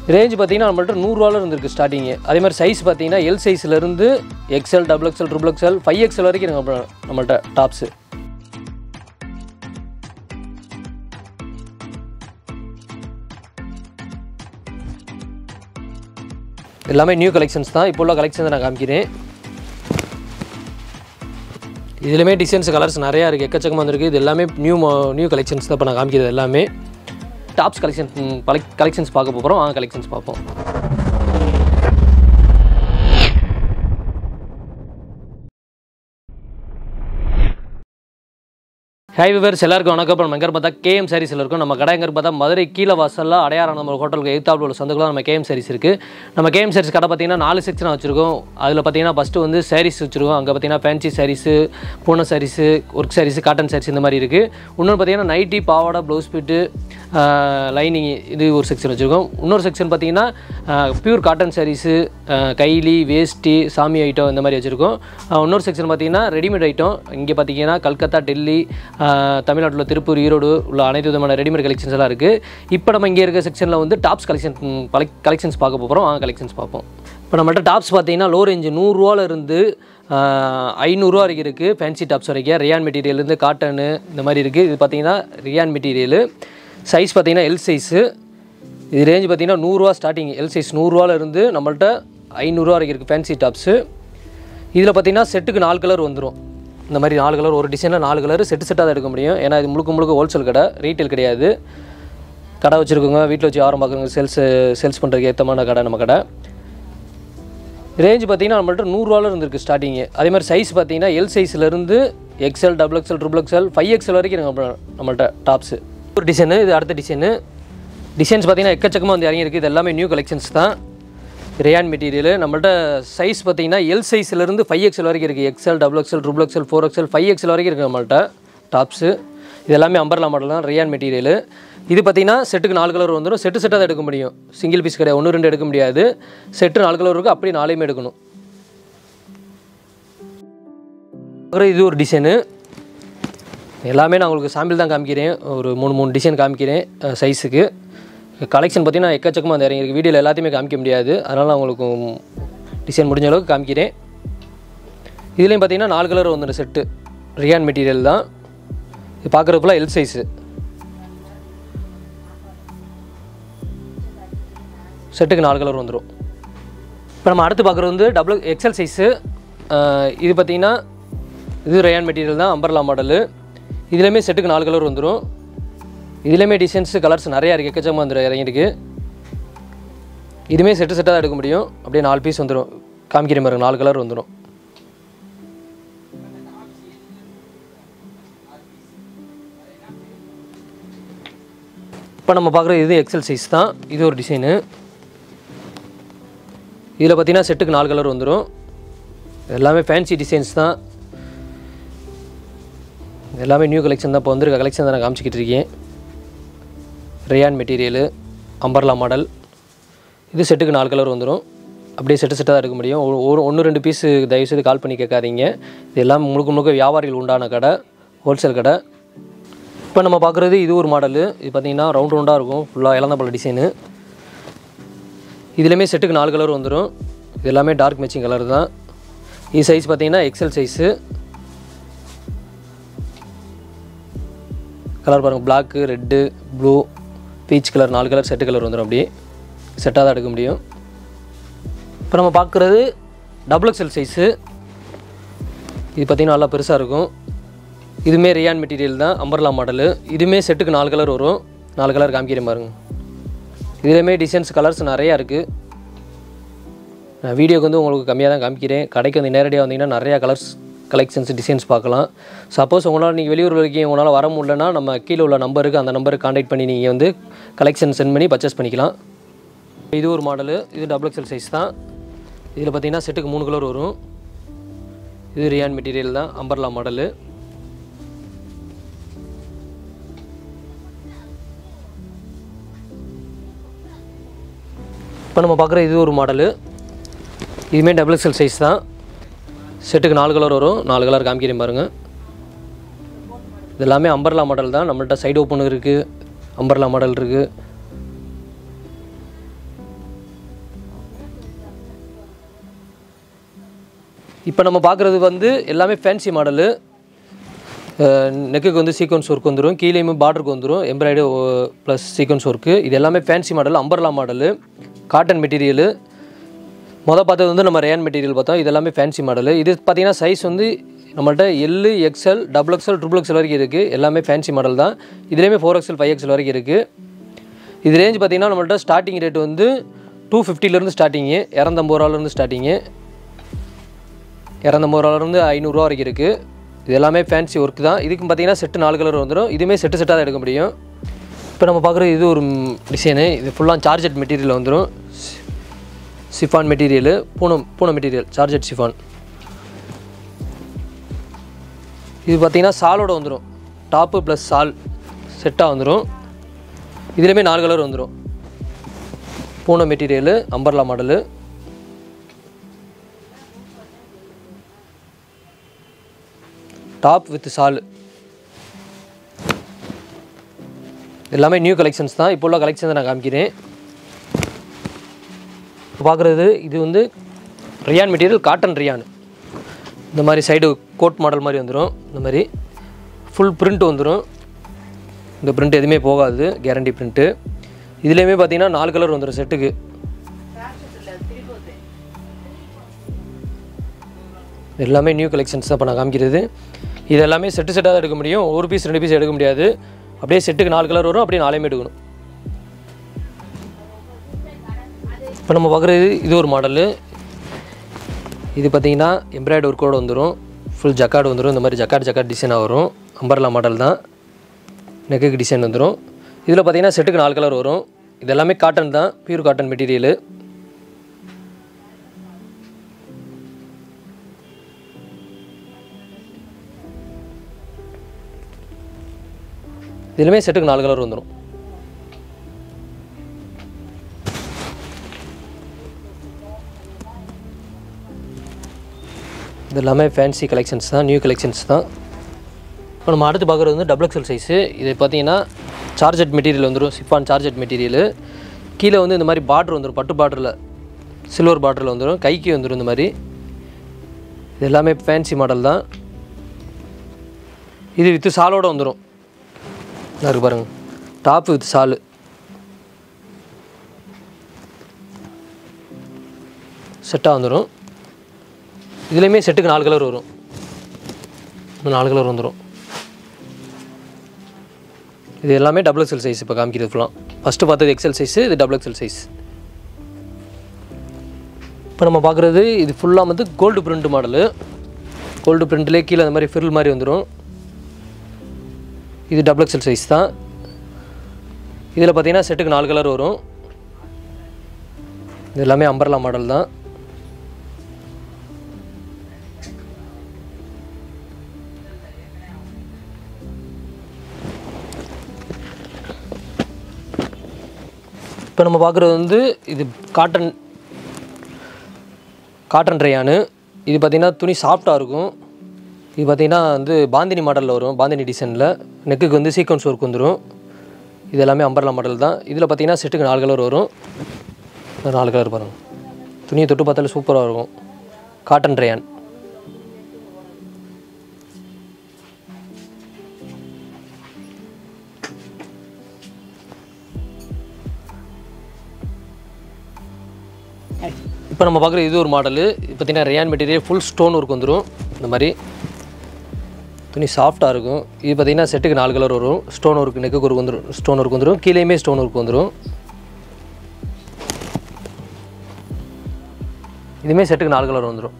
range பார்த்தீங்கன்னா நம்மள்ட்ட நூறுரூவால இருந்திருக்கு ஸ்டார்டிங்கு அதே மாதிரி சைஸ் பார்த்தீங்கன்னா எல் சைஸ்லேருந்து XL double XL triple XL five XL வரைக்கும் நம்ம நம்மள்ட்ட டாப்ஸு எல்லாமே நியூ கலெக்ஷன்ஸ் தான் இப்போ உள்ள கலெக்ஷன்ஸ் நான் காமிக்கிறேன் இதுலையுமே டிசைன்ஸ் கலர்ஸ் நிறையா இருக்குது எக்கச்சக்கமாக வந்திருக்கு இது எல்லாமே நியூ நியூ கலெக்ஷன்ஸ் தான் இப்போ நான் காமிக்கிறது எல்லாமே டாப்ஸ் கலெக்ஷன் கலெக்ஷன்ஸ் பார்க்க போகிறோம் வாங்க கலெக்ஷன்ஸ் பார்ப்போம் ஹை விவர்ஸ் எல்லாருக்கும் வணக்கம் இப்போ நம்ம எங்கே பார்த்தா கேஎம் சாரீஸில் இருக்கும் நம்ம கடை எங்கே பார்த்தா மதுரை கீழே வாசலில் அடையாளம் நம்ம ஹோட்டலுக்கு எதிர்த்தாப்புல உள்ள சந்துக்குள்ள நம்ம கேஎம் சாரீஸ் இருக்குது நம்ம கேஎம் சாரீஸ் கடை பார்த்தீங்கன்னா நாலு செக்ஷன் வச்சுருக்கோம் அதில் பார்த்தீங்கன்னா ஃபஸ்ட்டு வந்து சாரீஸ் வச்சுருக்கோம் அங்கே பார்த்தீங்கன்னா ஃபேன்சி சாரீஸு பூனை sarees work sarees cotton sarees இந்த மாதிரி இருக்குது இன்னொன்று பார்த்தீங்கன்னா நைட்டி பாவாடை ப்ளவுஸ் பிட்டு லைனிங் இது ஒரு செக்ஷன் வச்சுருக்கோம் இன்னொரு செக்ஷன் பார்த்தீங்கன்னா பியூர் காட்டன் சாரீஸு கைலி வேஷ்டி சாமி ஐட்டம் இந்த மாதிரி வச்சுருக்கோம் இன்னொரு செக்ஷன் பார்த்தீங்கன்னா ரெடிமேட் ஐட்டம் இங்கே பார்த்தீங்கன்னா கல்கத்தா டெல்லி தமிழ்நாட்டில் திருப்பூர் ஈரோடு உள்ள அனைத்து விதமான ரெடிமேட் கலெக்ஷன்ஸ் எல்லாம் இருக்குது இப்போ நம்ம இங்கே இருக்க செக்ஷனில் வந்து டாப்ஸ் கலெக்ஷன் கலெக்ஷன்ஸ் பார்க்க போகிறோம் வாங்க கலெக்ஷன்ஸ் பார்ப்போம் இப்போ நம்மள்ட்ட டாப்ஸ் பார்த்தீங்கன்னா லோ ரேஞ்சு நூறுரூவால இருந்து ஐநூறுரூவா வரைக்கும் இருக்குது ஃபேன்சி டாப்ஸ் வரைக்கும் ரியான் மெட்டீரியல்லேருந்து காட்டனு இந்த மாதிரி இருக்குது இது பார்த்தீங்கன்னா ரியான் மெட்டீரியலு சைஸ் பார்த்தீங்கன்னா எல் சைஸு இது ரேஞ்ச் பார்த்தீங்கன்னா நூறுரூவா ஸ்டார்டிங் எல் சைஸ் நூறுரூவால இருந்து நம்மள்ட்ட ஐநூறுரூவா வரைக்கும் இருக்குது ஃபேன்சி டாப்ஸு இதில் பார்த்தீங்கன்னா செட்டுக்கு நாலு கலர் வந்துடும் இந்த மாதிரி நாலு கலர் ஒரு டிசைனில் நாலு கலர் செட்டு செட்டாக தான் எடுக்க முடியும் ஏன்னா இது முழுக்க முழுக்க ஹோல்சேல் கடை ரீட்டைல் கிடையாது கடை வச்சுருக்கோங்க வீட்டில் வச்சு ஆரம் பார்க்குறவங்க சேல்ஸ் சேல்ஸ் பண்ணுறதுக்கு ஏற்றமான கடை நம்ம கடை ரேஞ்ச் பார்த்தீங்கன்னா நம்மள்ட்ட நூறுரூவால இருந்திருக்கு ஸ்டார்டிங்கு அதே மாதிரி சைஸ் பார்த்தீங்கன்னா எல் சைஸ்லேருந்து XL double XL triple XL five XL வரைக்கும் நம்ம நம்மள்ட்ட டாப்ஸு ஒரு டிசைனு இது அடுத்த டிசைனு டிசைன்ஸ் பார்த்தீங்கன்னா எக்கச்சக்கமாக வந்து இறங்கியிருக்கு இது எல்லாமே நியூ கலெக்ஷன்ஸ் தான் ரேயான் மெட்டீரியல் நம்மள்ட்ட சைஸ் பார்த்தீங்கன்னா எல் சைஸ்லேருந்து ஃபைவ் எக்ஸ்எல் வரைக்கும் இருக்குது XL double XL triple XL four XL five XL வரைக்கும் இருக்குது நம்மள்ட்ட டாப்ஸு இது எல்லாமே அம்பர்லா மாடல் தான் ரேயான் மெட்டீரியல் இது பார்த்தீங்கன்னா செட்டுக்கு நாலு கலர் வந்துடும் செட்டு செட்டாக தான் எடுக்க முடியும் சிங்கிள் பீஸ் கிடையாது ஒன்று ரெண்டு எடுக்க முடியாது செட்டு நாலு கலர் இருக்குது அப்படியே நாளையுமே எடுக்கணும் அப்புறம் இது ஒரு டிசைனு எல்லாமே நான் உங்களுக்கு சாம்பிள் தான் காமிக்கிறேன் ஒரு மூணு மூணு டிசைன் காமிக்கிறேன் சைஸுக்கு கலெக்ஷன் பார்த்தீங்கன்னா எக்கச்சக்கமாக அந்த இறங்கியிருக்கு வீடியோவில் எல்லாத்தையுமே காமிக்க முடியாது அதனால் நான் உங்களுக்கு டிசைன் முடிஞ்ச அளவுக்கு காமிக்கிறேன் இதுலேயும் பார்த்தீங்கன்னா நாலு கலர் வந்துடும் செட்டு ரியான் மெட்டீரியல் தான் இது பார்க்குறதுக்குள்ள எல் சைஸு செட்டுக்கு நாலு கலர் வந்துடும் இப்போ நம்ம அடுத்து பார்க்குறது வந்து டபுள் எக்ஸல் சைஸு இது பார்த்தீங்கன்னா இது ரயான் மெட்டீரியல் தான் அம்பர்லா மாடலு இதுலேயுமே செட்டுக்கு நாலு கலர் வந்துடும் இதுலேயுமே டிசைன்ஸு கலர்ஸ் நிறையா இருக்குது எக்கச்சக்கமாக வந்துடும் இறங்கிருக்கு இதுவுமே செட்டு செட்டாக தான் எடுக்க முடியும் அப்படியே நாலு பீஸ் வந்துடும் காமிக்கிற மாதிரி நாலு கலர் வந்துடும் இப்போ நம்ம பார்க்குறது இது எக்ஸல் சைஸ் தான் இது ஒரு டிசைனு இதில் பார்த்தீங்கன்னா செட்டுக்கு நாலு கலர் வந்துடும் எல்லாமே ஃபேன்சி டிசைன்ஸ் தான் எல்லாமே நியூ கலெக்ஷன் தான் இப்போ வந்திருக்க கலெக்ஷன் தான் நான் காமிச்சிக்கிட்டு இருக்கேன் ரேயான் மெட்டீரியலு அம்பர்லா மாடல் இது செட்டுக்கு நாலு கலர் வந்துடும் அப்படியே செட்டு செட்டாக தான் எடுக்க முடியும் ஒரு ஒரு ஒன்று ரெண்டு பீஸு தயவுசெய்து கால் பண்ணி கேட்காதீங்க இது எல்லாம் முழுக்க முழுக்க வியாபாரிகள் உண்டான கடை ஹோல்சேல் கடை இப்போ நம்ம பார்க்குறது இது ஒரு மாடலு இது பார்த்தீங்கன்னா ரவுண்ட் ரவுண்டாக இருக்கும் ஃபுல்லாக இளந்த பல டிசைனு இதுலேயுமே செட்டுக்கு நாலு கலர் வந்துடும் இது எல்லாமே டார்க் மேட்சிங் கலர் தான் இது சைஸ் பார்த்தீங்கன்னா எக்ஸல் சைஸு கலர் பாருங்கள் black red blue peach colour நாலு கலர் செட்டு கலர் வந்துடும் அப்படியே செட்டாக தான் எடுக்க முடியும் இப்போ நம்ம பார்க்குறது டபுள் எக்ஸல் சைஸு இது பார்த்திங்கன்னா நல்லா பெருசாக இருக்கும் இதுவுமே ரியான் மெட்டீரியல் தான் அம்பர்லா மாடலு இதுவுமே செட்டுக்கு நாலு கலர் வரும் நாலு கலர் காமிக்கிறேன் பாருங்க இதுலேயுமே டிசைன்ஸ் கலர்ஸ் நிறையா இருக்குது நான் வீடியோக்கு வந்து உங்களுக்கு கம்மியாக தான் காமிக்கிறேன் கடைக்கு வந்து நேரடியாக வந்தீங்கன்னா நிறையா கலர்ஸ் கலெக்ஷன்ஸ் டிசைன்ஸ் பார்க்கலாம் சப்போஸ் உங்களால் நீங்கள் வெளியூர் வரைக்கும் உங்களால் வர முடியலன்னா நம்ம கீழே உள்ள நம்பருக்கு அந்த நம்பருக்கு காண்டாக்ட் பண்ணி நீங்கள் வந்து கலெக்ஷன் சென்ட் பண்ணி பர்ச்சேஸ் பண்ணிக்கலாம் இது ஒரு மாடலு இது டபுள் எக்ஸல் சைஸ் தான் இதில் பார்த்தீங்கன்னா செட்டுக்கு மூணு கலர் வரும் இது ரியான் மெட்டீரியல் தான் அம்பர்லா மாடலு இப்போ நம்ம பார்க்குற இது ஒரு மாடலு இதுவுமே டபுள் எக்ஸல் சைஸ் தான் செட்டுக்கு நாலு கலர் வரும் நாலு கலர் காமிக்கிறேன் பாருங்கள் இது எல்லாமே அம்பர்லா மாடல் தான் நம்மள்ட்ட சைடு ஓப்பன் இருக்குது அம்பர்லா மாடல் இருக்குது இப்போ நம்ம பார்க்குறது வந்து எல்லாமே ஃபேன்சி மாடலு நெக்குக்கு வந்து சீக்வன்ஸ் ஒர்க் வந்துடும் கீழேயுமே பார்டருக்கு வந்துடும் எம்ப்ராய்டு ப்ளஸ் சீக்வன்ஸ் ஒர்க்கு இது எல்லாமே fancy model umbrella model cotton material மொதல் பார்த்தது வந்து நம்ம ரேன் மெட்டீரியல் பார்த்தோம் இது எல்லாமே ஃபேன்சி மாடலு இது பார்த்தீங்கன்னா சைஸ் வந்து நம்மள்ட்ட L XL double XL triple XL வரைக்கும் இருக்குது எல்லாமே ஃபேன்சி மாடல் தான் இதுலேயுமே ஃபோர் எக்ஸ்எல் ஃபைவ் எக்ஸ்எல் வரைக்கும் இருக்குது இது ரேஞ்ச் பார்த்தீங்கன்னா நம்மள்ட்ட ஸ்டார்டிங் ரேட் வந்து டூ ஃபிஃப்டிலேருந்து ஸ்டார்டிங்கு இரநூத்தம்பது ரூபாலேருந்து ஸ்டார்டிங்கு இரநூத்தம்பது ரூபாலேருந்து ஐநூறுரூவா வரைக்கும் இருக்குது இது எல்லாமே ஃபேன்சி ஒர்க் தான் இதுக்கு பார்த்தீங்கன்னா செட்டு நாலு கலர் வந்துடும் இதுவுமே செட்டு செட்டாக தான் எடுக்க முடியும் இப்போ நம்ம பார்க்குறது இது ஒரு டிசைனு இது ஃபுல்லாக சார்ஜட் மெட்டீரியல் வந்துடும் chiffon material Poonam Poonam material georgette chiffon இது பார்த்தீங்கன்னா சாலோட வந்துடும் டாப்பு ப்ளஸ் சால் செட்டாக வந்துடும் இதுலேயுமே நாலு கலர் வந்துடும் Poonam material umbrella model top with shawl எல்லாமே நியூ கலெக்ஷன்ஸ் தான் இப்போ உள்ள கலெக்ஷன்ஸ் நான் காமிக்கிறேன் பார்க்குறது இது வந்து ரியான் மெட்டீரியல் காட்டன் ரியான் இந்த மாதிரி சைடு கோட் மாடல் மாதிரி வந்துடும் இந்த மாதிரி ஃபுல் பிரிண்ட் வந்துடும் இந்த பிரிண்ட் எதுவுமே போகாது கேரண்டி பிரிண்ட்டு இதுலேயுமே பார்த்தீங்கன்னா நாலு கலர் வந்துடும் செட்டுக்கு எல்லாமே நியூ கலெக்ஷன்ஸ் தான் இப்போ நான் காமிக்கிறது இது எல்லாமே செட்டு செட்டாக தான் எடுக்க முடியும் ஒரு பீஸ் ரெண்டு பீஸ் எடுக்க முடியாது அப்படியே செட்டுக்கு நாலு கலர் வரும் அப்படியே நாலையுமே எடுக்கணும் இப்போ நம்ம பார்க்குறது இது ஒரு மாடலு இது பார்த்தீங்கன்னா எம்ப்ராய்டு ஒர்க்கோடு வந்துடும் ஃபுல் ஜக்கார்டு வந்துடும் இந்த மாதிரி ஜக்கார்டு ஜக்கார்டு டிசைனாக வரும் அம்பர்லா மாடல் தான் நெக்குக்கு டிசைன் வந்துடும் இதில் பார்த்தீங்கன்னா செட்டுக்கு நாலு கலர் வரும் இது எல்லாமே காட்டன் தான் பியூர் காட்டன் மெட்டீரியலு இதுலையுமே செட்டுக்கு நாலு கலர் வந்துடும் இது எல்லாமே ஃபேன்சி கலெக்ஷன்ஸ் தான் நியூ கலெக்ஷன்ஸ் தான் இப்போ நம்ம அடுத்து பார்க்குறது வந்து டபுள் எக்ஸல் சைஸு இது பார்த்தீங்கன்னா சார்ஜட் மெட்டீரியல் வந்துடும் சிப்பான் சார்ஜட் மெட்டீரியல் கீழே வந்து இந்த மாதிரி பார்டர் வந்துடும் பட்டு பார்டரில் சில்வர் பார்டரில் வந்துடும் கைக்கு வந்துடும் இந்த மாதிரி இது எல்லாமே ஃபேன்சி மாடல் தான் இது வித்து சாலோட வந்துடும் இருக்கு பாருங்கள் டாப் வித் சாலு செட்டாக வந்துடும் இதுலேயுமே செட்டுக்கு நாலு கலர் வரும் இந்த நாலு கலர் வந்துடும் இது எல்லாமே டபுள் எக்ஸல் சைஸ் இப்போ காமிக்கிறது ஃபுல்லாக ஃபஸ்ட்டு பார்த்தது எக்ஸல் சைஸு இது டபுள் எக்ஸல் சைஸ் இப்போ நம்ம பார்க்குறது இது ஃபுல்லாக வந்து கோல்டு பிரிண்ட் மாடலு கோல்டு பிரிண்ட்லேயே கீழே அந்த மாதிரி ஃபிரில் மாதிரி வந்துடும் இது டபுள் எக்ஸல் சைஸ் தான் இதில் பார்த்தீங்கன்னா செட்டுக்கு நாலு கலர் வரும் இது எல்லாமே அம்பர்லா மாடல் தான் இப்போ நம்ம பார்க்குறது வந்து இது காட்டன் காட்டன் ரேயானு இது பார்த்திங்கன்னா துணி சாஃப்டாக இருக்கும் இது பார்த்திங்கன்னா வந்து பாந்தினி மாடலில் வரும் பாந்தினி டிசைனில் நெக்குக்கு வந்து சீக்வன்ஸ் ஒர்க் வந்துடும் இது எல்லாமே அம்பர்லா மாடல் தான் இதில் பார்த்தீங்கன்னா செட்டுக்கு நாலு கலர் வரும் இந்த நாலு கலர் பாருங்கள் துணியை தொட்டு பார்த்தாலே சூப்பராக இருக்கும் காட்டன் ரேயான் இப்போ நம்ம பார்க்குற இது ஒரு மாடலு இது பார்த்தீங்கன்னா rayon material full stone work வந்துடும் இந்த மாதிரி துணி சாஃப்டாக இருக்கும் இது பார்த்தீங்கன்னா செட்டுக்கு நாலு கலர் வரும் ஸ்டோன் ஒர்க் நெக்குக்கு ஒர்க் வந்துடும் ஸ்டோன் ஒர்க் வந்துடும் கீழேயுமே ஸ்டோன் ஒர்க் வந்துடும் இதுவுமே செட்டுக்கு நாலு கலர் வந்துடும்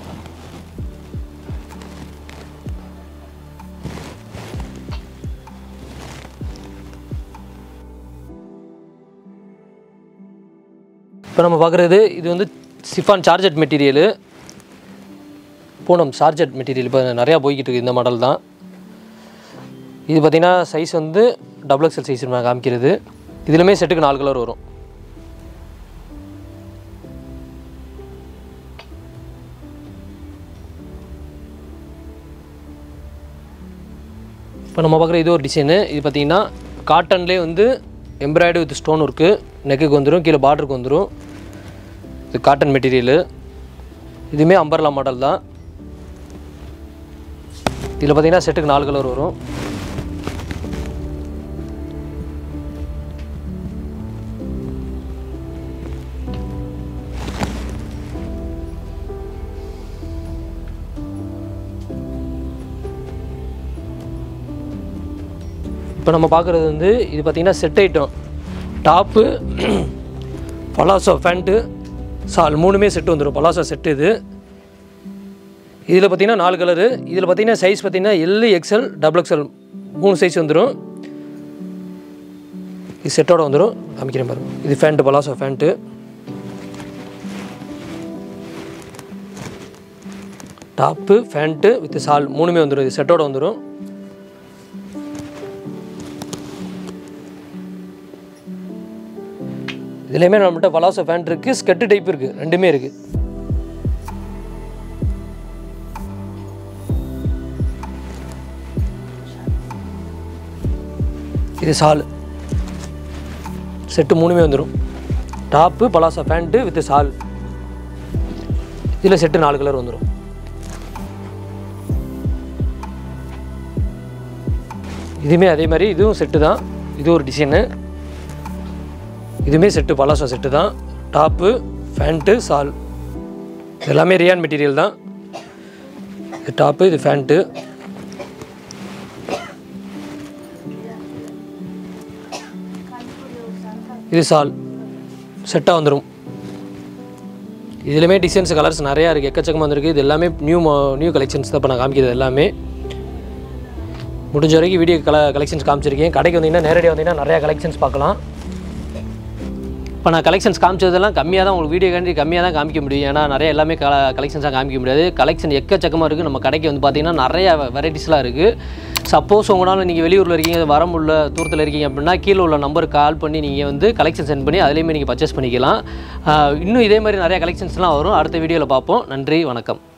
இப்போ நம்ம பார்க்குறது இது வந்து chiffon georgette material Poonam georgette material இப்போ நிறையா போய்கிட்டு இருக்கு இந்த மாடல் தான் இது பார்த்திங்கன்னா சைஸ் வந்து டபுள் எக்ஸல் சைஸ் நான் காமிக்கிறது இதுலையுமே செட்டுக்கு நாலு கலர் வரும் இப்போ நம்ம பார்க்குற இது ஒரு டிசைனு இது பார்த்திங்கன்னா காட்டன்லேயே வந்து எம்ப்ராய்டு வித் ஸ்டோன் ஒர்க்கு நெக்குக்கு வந்துடும் கீழே பார்டருக்கு வந்துடும் இது காட்டன் மெட்டீரியலு இதுவுமே அம்பர்லா மாடல் தான் இதில் பார்த்தீங்கன்னா செட்டுக்கு நாலு கலர் வரும் இப்போ நம்ம பார்க்குறது வந்து இது பார்த்திங்கன்னா set item top palazzo pant shawl மூணுமே செட்டு வந்துடும் பலாசோ செட்டு இது இதில் பார்த்தீங்கன்னா நாலு கலரு இதில் பார்த்தீங்கன்னா சைஸ் பார்த்தீங்கன்னா எல் எக்ஸ்எல் டபுள் எக்ஸ்எல் மூணு சைஸ் வந்துடும் இது செட்டோட வந்துடும் காமிக்கிறேன் பாருங்க இது pant palazzo pant top pant with shawl மூணுமே வந்துடும் இது செட்டோட வந்துடும் இதுலேயுமே நம்மகிட்ட பலாசோ ஃபேண்ட் இருக்குது ஸ்கெட்டு டைப் இருக்குது ரெண்டுமே இருக்குது இது சால் செட்டு மூணுமே வந்துடும் டாப்பு பலாசா பேண்ட்டு வித் சால் இதில் செட்டு நாலு கலர் வந்துடும் இதுவுமே அதே மாதிரி இதுவும் செட்டு தான் இது ஒரு டிசைனு இதுவுமே செட்டு பலாசா செட்டு தான் டாப்பு ஃபேண்ட்டு சால் இது எல்லாமே ரியான் மெட்டீரியல் தான் இது டாப்பு இது ஃபேண்ட்டு இது சால் செட்டாக வந்துடும் இதுலையுமே டிசைன்ஸ் கலர்ஸ் நிறையா இருக்குது எக்கச்சக்கமாக வந்திருக்கு இது எல்லாமே நியூ நியூ கலெக்ஷன்ஸ் தான் இப்போ நான் காமிக்கிறது எல்லாமே முடிஞ்ச வரைக்கும் வீடியோ கல கலெக்ஷன்ஸ் காமிச்சிருக்கேன் கடைக்கு வந்தீங்கன்னா நேரடியாக வந்தீங்கன்னா நிறையா கலெக்ஷன்ஸ் பார்க்கலாம் இப்போ நான் கலெக்ஷன்ஸ் காமிச்சதெல்லாம் கம்மியாக தான் உங்களுக்கு வீடியோ காண்டி கம்மியாக தான் காமிக்க முடியும் ஏன்னா நிறைய எல்லாமே கல கலெக்ஷன்ஸாக காமிக்க முடியாது கலெக்ஷன் எக்கச்சக்கமாக இருக்குது நம்ம கடைக்கு வந்து பார்த்தீங்கன்னா நிறைய வெரைட்டிஸ்லாம் இருக்குது சப்போஸ் உங்களால் நீங்கள் வெளியூரில் இருக்கீங்க வர முடியல தூரத்தில் இருக்கீங்க அப்படின்னா கீழே உள்ள நம்பருக்கு கால் பண்ணி நீங்கள் வந்து கலெக்ஷன் சென்ட் பண்ணி அதுலேயுமே நீங்கள் பர்ச்சேஸ் பண்ணிக்கலாம் ஆஹ் இன்னும் இதே மாதிரி நிறைய கலெக்ஷன்ஸ்லாம் வரும் அடுத்த வீடியோவில் பார்ப்போம் நன்றி வணக்கம்